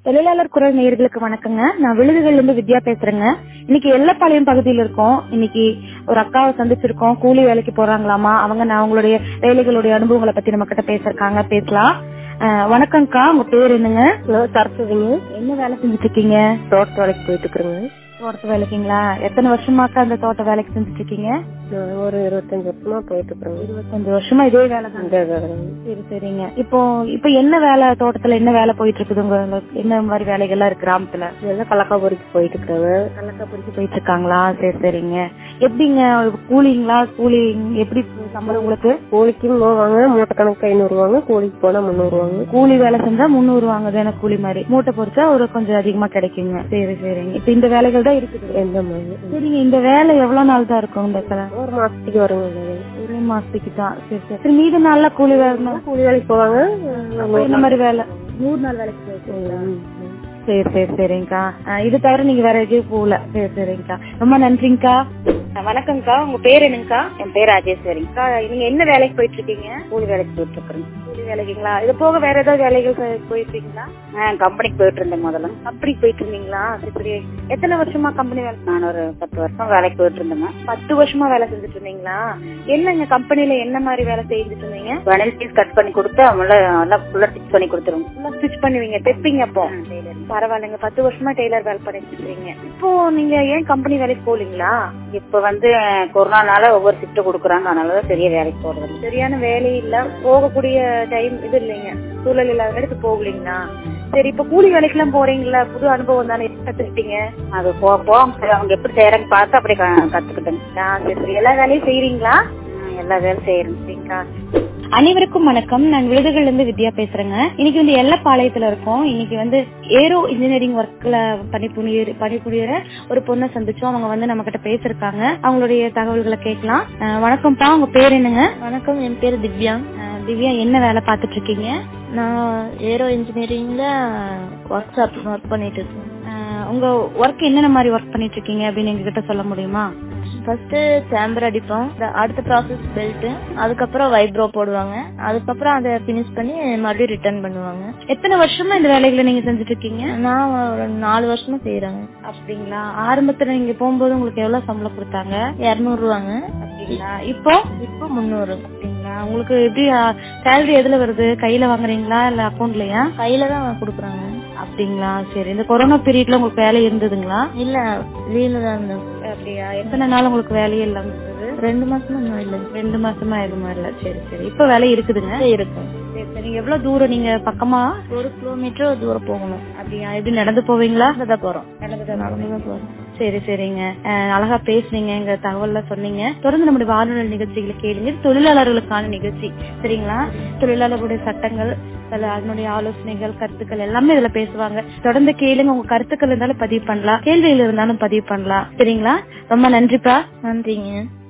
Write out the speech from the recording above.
தொழிலாளர் குரல் நேயர்களுக்கு வணக்கங்க நான் விழுதுகள்ல இருந்து வித்யா பேசுறேங்க இன்னைக்கு எல்லப்பாளையம் பகுதியில இருக்கோம் இன்னைக்கு ஒரு அக்காவை சந்திச்சிருக்கோம் கூலி வேலைக்கு போறாங்களாமா அவங்க நான் அவங்களுடைய வேலைகளுடைய அனுபவங்களை பத்தி நம்ம கிட்ட பேசிருக்காங்க பேசலாம் அஹ், வணக்கம்க்கா உங்க பேர் என்னங்க சரஸ்வதிங்க என்ன வேலை செஞ்சுட்டு இருக்கீங்க தோட்ட வேலைக்கு போயிட்டு இருக்கிறேங்க தோட்டத்து வேலைக்குங்களா எத்தனை வருஷமாக்கா அந்த தோட்ட வேலைக்கு செஞ்சுட்டு இருக்கீங்க நான் ஒரு இருபத்தஞ்சு வருஷமா போயிட்டு இருக்கிறேங்க இருபத்தஞ்சு வருஷமா இதே வேலை தான் இந்த வேலைங்க. சரி சரிங்க இப்போ இப்போ என்ன வேலை தோட்டத்துல என்ன வேலை போயிட்டு இருக்குது உங்களுக்கு என்ன மாதிரி வேலைகள்லாம் இருக்கு கிராமத்துல இதெல்லாம் கலக்காபுரிக்கு போயிட்டு இருக்கிறேங்க கலக்கா பொறிச்சு போயிட்டு இருக்காங்களா சரி சரிங்க எப்படிங்க கூலிங்களா கூலி எப்படி சம்பளம் உங்களுக்கு கூலிக்கும் போவாங்க மூட்டை கணக்கு ஐநூறு வாங்க கூலிக்கு போனா முந்நூறு வாங்க கூலி வேலை செஞ்சா முந்நூறு வாங்குது எனக்கு கூலி மாதிரி மூட்டை பொறிச்சா ஒரு கொஞ்சம் அதிகமா கிடைக்குங்க சரி சரிங்க இப்ப இந்த வேலைகள் தான் இருக்குது எந்த மாதிரி சரிங்க இந்த வேலை எவ்வளவு நாள் தான் இருக்கும் இந்த கடை ஒரு மாசத்துக்கு வருங்க இந்த வேலை. ஒரு மாசத்துக்கு தான் சரி சரி சரி மீதி நாள்ல கூலி வேலை கூலி வேலைக்கு போவாங்க இந்த மாதிரி வேலை நூறு நாள் வேலைக்கு போயிருக்கீங்களா? ம். சரி சரி சரிங்கக்கா அஹ் இது தவிர நீங்க வேற எங்கேயும் போகல சரி சரிங்கக்கா ரொம்ப நன்றிங்கக்கா அஹ் வணக்கம்க்கா உங்க பேர் என்னங்கக்கா என் பேர் ராஜேஸ்வரிங்கக்கா நீங்க என்ன வேலைக்கு போயிட்டு இருக்கீங்க கூலி வேலைக்கு போயிட்டு இருக்கிறேன் கூலி வேலைக்குங்களா இது போக வேற ஏதாவது வேலைகள் செ- போயிட்டு இருக்கீங்களா நான் கம்பெனிக்கு போயிட்டு இருந்தேன் முதல்ல அப்படி போயிட்டு இருந்தீங்களா சரி சரி எத்தனை வருஷமா கம்பெனி வேலை நான் ஒரு பத்து வருஷம் வேலைக்கு போயிட்டு இருந்தேங்க பத்து வருஷமா வேலை செஞ்சுட்டு இருந்தீங்களா என்னங்க கம்பெனில என்ன மாதிரி வேலை செஞ்சுட்டு இருந்தீங்க வனில் பீஸ் கட் பண்ணி கொடுத்து அவங்கள நல்லா ஃபுல்லா ஸ்டிச் பண்ணி கொடுத்துருவோம் ஃபுல்லா ஸ்டிச் பண்ணுவீங்க தைப்பீங்க அப்போ பரவாயில்லைங்க பத்து வருஷமா டெய்லர் வேலை பண்ணிட்டு இருக்கீங்க இப்போ நீங்க ஏன் கம்பெனி வேலைக்கு போலீங்களா இப்ப வந்து கொரோனானால ஒவ்வொரு ஷிஃப்ட் கொடுக்குறாங்க அதனாலதான் பெரிய வேலைக்கு போறது சரியான வேலை இல்ல போகக்கூடிய டைம் இது இல்லைங்க சூழல் இல்லாத இடத்துக்கு போகலீங்களா சரி இப்ப கூலி வேலைக்கு எல்லாம் போறீங்களா புது அனுபவம் தானே கத்துக்கிட்டீங்க அது போக போக அவங்க எப்படி செய்யறாங்க பார்த்து அப்படி க- கத்துக்கிட்டேங்க ஆ, சரி சரி எல்லா வேலையும் செய்யறீங்களா ம், எல்லா வேலையும் செய்யறேன் சரிங்களா அனைவருக்கும் வணக்கம் நான் விழுதுகள்ல இருந்து வித்யா பேசுறேங்க இன்னைக்கு வந்து எல்லப்பாளையத்துல இருக்கோம் இன்னைக்கு வந்து ஏரோ இன்ஜினியரிங் ஒர்க்ல பணிபுரிய பணிபுரியற ஒரு பொண்ணை சந்திச்சோம் அவங்க வந்து நம்ம கிட்ட பேசிருக்காங்க அவங்களுடைய தகவல்களை கேட்கலாம் அஹ் வணக்கம்ப்பா உங்க பேர் என்னங்க வணக்கம் என் பேர் திவ்யா அஹ் திவ்யா என்ன வேலை பார்த்துட்டு இருக்கீங்க நான் ஏரோ இன்ஜினியரிங்ல ஒர்க் ஷாப் ஒர்க் பண்ணிட்டு இருக்கேன் அஹ் உங்க ஒர்க் என்னென்ன மாதிரி ஒர்க் பண்ணிட்டு இருக்கீங்க அப்படின்னு எங்க கிட்ட சொல்ல முடியுமா ஃபர்ஸ்ட் சேம்பர் அடிப்போம் the அடுத்த ப்ராசஸ் பெல்ட் அதுக்கப்புறம் வைப்ரோ போடுவாங்க அதுக்கப்புறம் அதை ஃபினிஷ் பண்ணி மறுபடியும் ரிட்டர்ன் பண்ணுவாங்க எத்தனை வருஷமா இந்த வேலைகளை நீங்க செஞ்சுட்டு இருக்கீங்க நான் ஒரு நாலு வருஷமா செய்யறேங்க அப்படிங்களா ஆரம்பத்துல நீங்க போகும்போது உங்களுக்கு எவ்வளவு சம்பளம் கொடுத்தாங்க இருநூறு ரூபாங்க அப்படிங்களா இப்போ இப்போ முந்நூறு அப்படிங்களா உங்களுக்கு எப்படி சேலரி எதுல வருது கையில வாங்குறீங்களா இல்ல அக்கௌண்ட்லயா கையில தான் கொடுக்குறாங்க அப்படிங்களா சரி இந்த கொரோனா பீரியட்ல உங்களுக்கு வேலை இருந்ததுங்களா இல்ல லீவ்ல தான் இருந்தேன் அப்படியா எத்தனை நாள் உங்களுக்கு வேலையே இல்லாம இருந்தது ரெண்டு மாசமா இன்னும் இல்லை ரெண்டு மாசமா எதுவுமே இல்ல சரி சரி இப்ப வேலை இருக்குதுங்க இருக்கும் சரி சரி நீங்க எவ்வளவு தூரம் நீங்க பக்கமா ஒரு கிலோமீட்டர் தூரம் போகணும் அப்படியா எப்படி நடந்து போவீங்களா தான் போறோம் நடந்துதான் நடந்து தான் போறோம் சரி சரிங்க அஹ் அழகா பேசுனீங்க எங்க தகவல்ல சொன்னீங்க தொடர்ந்து நம்முடைய வானொலி நிகழ்ச்சிகளை கேளுங்க இது தொழிலாளர்களுக்கான நிகழ்ச்சி சரிங்களா தொழிலாளர்களுடைய சட்டங்கள் அதுல அதனுடைய ஆலோசனைகள் கருத்துக்கள் எல்லாமே இதுல பேசுவாங்க தொடர்ந்து கேளுங்க உங்க கருத்துக்கள் இருந்தாலும் பதிவு பண்ணலாம் கேள்விகள் இருந்தாலும் பதிவு பண்ணலாம் சரிங்களா ரொம்ப நன்றிப்பா நன்றிங்க